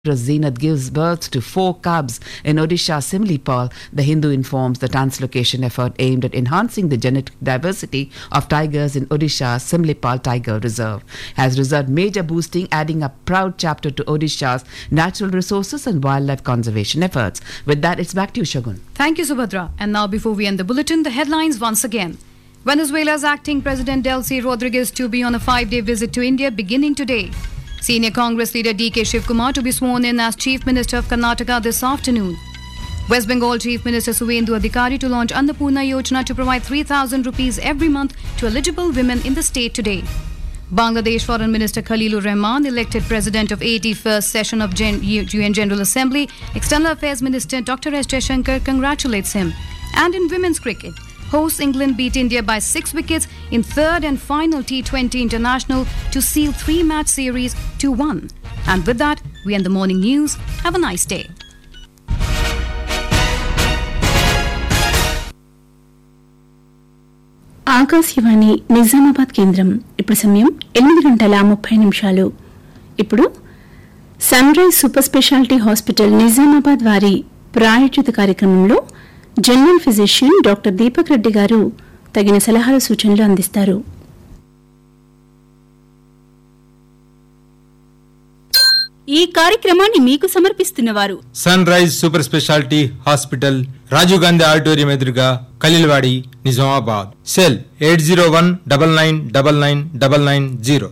Zenith gives birth to four cubs in Odisha Simlipal. The Hindu informs the translocation effort aimed at enhancing the genetic diversity of tigers in Odisha Simlipal Tiger Reserve has resulted major boosting, adding a proud chapter to Odisha's natural resources and wildlife conservation efforts. With that, it's back to you, Shagun. Thank you, Subhadra. And now, before we end the bulletin, the headlines once again. Venezuela's acting President Delcy Rodriguez to be on a five day visit to India beginning today. Senior Congress leader DK Shivkumar to be sworn in as Chief Minister of Karnataka this afternoon. West Bengal Chief Minister Suvendu Adhikari to launch Annapurna Yojana to provide 3,000 rupees every month to eligible women in the state today. Bangladesh Foreign Minister Khalilur Rahman elected President of 81st session of Gen- UN General Assembly. External Affairs Minister Dr. S. Jaishankar congratulates him. And in women's cricket, hosts England beat India by six wickets in third and final T20 international to seal three-match series to one. And with that, we end the morning news. Have a nice day. Akashvani Nizamabad కేంద్రం ఇప్పుడు సమయం ఎనిమిది గంటల ముప్పై నిమిషాలు ఇప్పుడు sunrise super speciality hospital Nizamabad వారి ప్రాయోజిత కార్యక్రమంలో general physician doctor Deepak Reddy గారు తగిన సలహాలు సూచనలు అందిస్తారు ఈ కార్యక్రమాన్ని మీకు సమర్పిస్తున్నవారు sunrise super speciality hospital Rajiv Gandhi auditorium ఎదురుగా Kalilwadi Nizamabad cell eight zero one double nine double nine double nine zero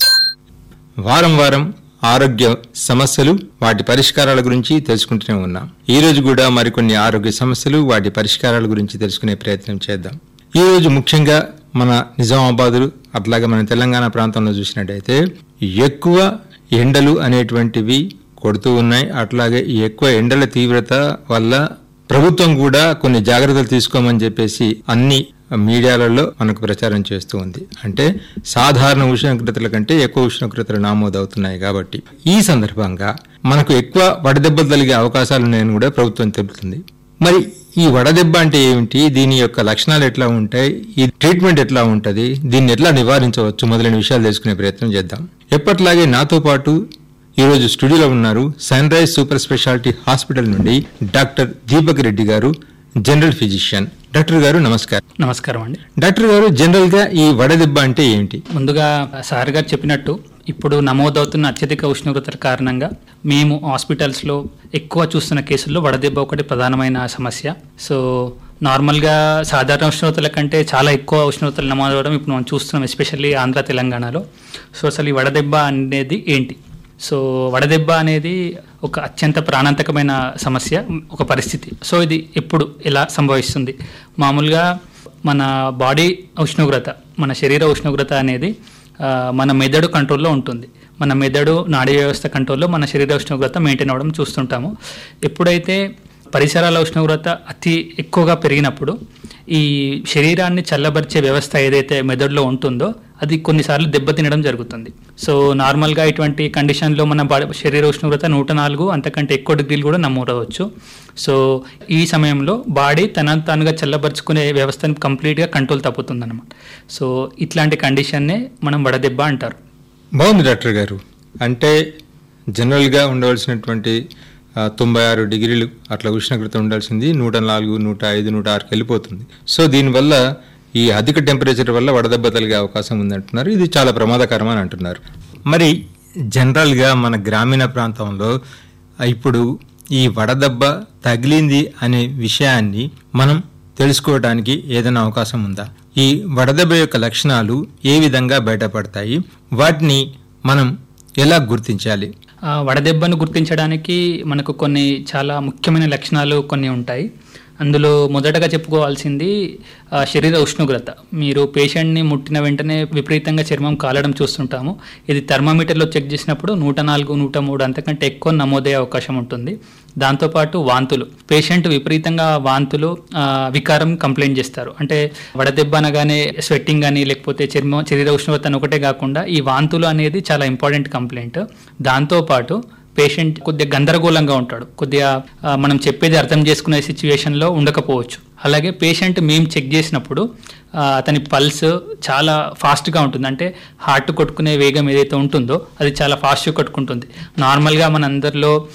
వారం వారం ఆరోగ్య సమస్యలు వాటి పరిష్కారాల గురించి తెలుసుకుంటూనే ఉన్నాం ఈ రోజు కూడా మరికొన్ని ఆరోగ్య సమస్యలు వాటి పరిష్కారాల గురించి తెలుసుకునే ప్రయత్నం చేద్దాం ఈ రోజు ముఖ్యంగా మన నిజామాబాదులు అట్లాగే మన తెలంగాణ ప్రాంతంలో చూసినట్టయితే ఎక్కువ ఎండలు అనేటువంటివి కొడుతూ ఉన్నాయి అట్లాగే ఈ ఎక్కువ ఎండల తీవ్రత వల్ల ప్రభుత్వం కూడా కొన్ని జాగ్రత్తలు తీసుకోమని చెప్పేసి అన్ని మీడియాలలో మనకు ప్రచారం చేస్తూ ఉంది అంటే సాధారణ ఉష్ణోగ్రతల కంటే ఎక్కువ ఉష్ణోగ్రతలు నమోదవుతున్నాయి కాబట్టి ఈ సందర్భంగా మనకు ఎక్కువ వడదెబ్బలు తగిలే అవకాశాలు ఉన్నాయని కూడా ప్రభుత్వం తెలుపుతుంది మరి ఈ వడదెబ్బ అంటే ఏమిటి దీని యొక్క లక్షణాలు ఎట్లా ఉంటాయి ఈ ట్రీట్మెంట్ ఎట్లా ఉంటది దీన్ని ఎట్లా నివారించవచ్చు మొదలైన విషయాలు తెలుసుకునే ప్రయత్నం చేద్దాం ఎప్పట్లాగే నాతో పాటు ఈరోజు స్టూడియోలో ఉన్నారు sunrise super speciality hospital నుండి డాక్టర్ దీపక్ రెడ్డి గారు జనరల్ ఫిజిషియన్ డాక్టర్ గారు నమస్కారం నమస్కారం అండి డాక్టర్ గారు జనరల్ గా ఈ వడదెబ్బ అంటే ఏమిటి ముందుగా సార్ గారు చెప్పినట్టు ఇప్పుడు నమోదవుతున్న అత్యధిక ఉష్ణోగ్రతల కారణంగా మేము హాస్పిటల్స్లో ఎక్కువ చూస్తున్న కేసుల్లో వడదెబ్బ ఒకటి ప్రధానమైన సమస్య సో నార్మల్గా సాధారణ ఉష్ణోగ్రతల కంటే చాలా ఎక్కువ ఉష్ణోగ్రతలు నమోదవడం ఇప్పుడు మనం చూస్తున్నాం ఎస్పెషల్లీ ఆంధ్ర తెలంగాణలో సో అసలు ఈ వడదెబ్బ అనేది ఏంటి సో వడదెబ్బ అనేది ఒక అత్యంత ప్రాణాంతకమైన సమస్య ఒక పరిస్థితి సో ఇది ఎప్పుడు ఎలా సంభవిస్తుంది మామూలుగా మన బాడీ ఉష్ణోగ్రత మన శరీర ఉష్ణోగ్రత అనేది ఆ, మన మెదడు కంట్రోల్లో ఉంటుంది మన మెదడు నాడీ వ్యవస్థ కంట్రోల్లో మన శరీర ఉష్ణోగ్రత మెయింటైన్ అవ్వడం చూస్తుంటాము ఎప్పుడైతే పరిసరాల ఉష్ణోగ్రత అతి ఎక్కువగా పెరిగినప్పుడు ఈ శరీరాన్ని చల్లబరిచే వ్యవస్థ ఏదైతే మెదడులో ఉంటుందో అది కొన్నిసార్లు దెబ్బతినడం జరుగుతుంది సో నార్మల్గా ఇటువంటి కండిషన్లో మన బాడీ శరీర ఉష్ణోగ్రత నూట నాలుగు అంతకంటే ఎక్కువ డిగ్రీలు కూడా నమోదవచ్చు సో ఈ సమయంలో బాడీ తన తానుగా చల్లబరుచుకునే వ్యవస్థను కంప్లీట్గా కంట్రోల్ తప్పుతుందన్నమాట సో ఇట్లాంటి కండిషన్నే మనం వడదెబ్బ అంటారు బాగుంది డాక్టర్ గారు అంటే జనరల్గా ఉండవలసినటువంటి ఆ, తొంభై ఆరు డిగ్రీలు అట్లా ఉష్ణోగ్రత ఉండాల్సింది నూట నాలుగు నూట ఐదు నూట ఆరుకి వెళ్ళిపోతుంది సో దీనివల్ల ఈ అధిక టెంపరేచర్ వల్ల వడదెబ్బ తగిలే అవకాశం ఉందంటున్నారు ఇది చాలా ప్రమాదకరం అని అంటున్నారు మరి జనరల్గా మన గ్రామీణ ప్రాంతంలో ఇప్పుడు ఈ వడదెబ్బ తగిలింది అనే విషయాన్ని మనం తెలుసుకోవడానికి ఏదైనా అవకాశం ఉందా ఈ వడదెబ్బ యొక్క లక్షణాలు ఏ విధంగా బయటపడతాయి వాటిని మనం ఎలా గుర్తించాలి ఆ, వడదెబ్బను గుర్తించడానికి మనకు కొన్ని చాలా ముఖ్యమైన లక్షణాలు కొన్ని ఉంటాయి అందులో మొదటగా చెప్పుకోవాల్సింది ఆ, శరీర ఉష్ణోగ్రత మీరు పేషెంట్ని ముట్టిన వెంటనే విపరీతంగా చర్మం కాలడం చూస్తుంటాము ఇది థర్మామీటర్లో చెక్ చేసినప్పుడు నూట నాలుగు నూట మూడు అంతకంటే ఎక్కువ నమోదయ్యే అవకాశం ఉంటుంది దాంతోపాటు వాంతులు పేషెంట్ విపరీతంగా వాంతులు ఆ, వికారం కంప్లైంట్ చేస్తారు అంటే వడదెబ్బ అనగానే స్వెట్టింగ్ కానీ లేకపోతే చర్మం శరీర ఉష్ణోగ్రత అని ఒకటే కాకుండా ఈ వాంతులు అనేది చాలా ఇంపార్టెంట్ కంప్లైంట్ దాంతోపాటు పేషెంట్ కొద్దిగా గందరగోళంగా ఉంటాడు కొద్దిగా ఆ, మనం చెప్పేది అర్థం చేసుకునే సిచ్యువేషన్లో ఉండకపోవచ్చు అలాగే పేషెంట్ మేము చెక్ చేసినప్పుడు ఆ, అతని పల్స్ చాలా ఫాస్ట్గా ఉంటుంది అంటే హార్ట్ కొట్టుకునే వేగం ఏదైతే ఉంటుందో అది చాలా ఫాస్ట్గా కొట్టుకుంటుంది నార్మల్గా మన అందరిలో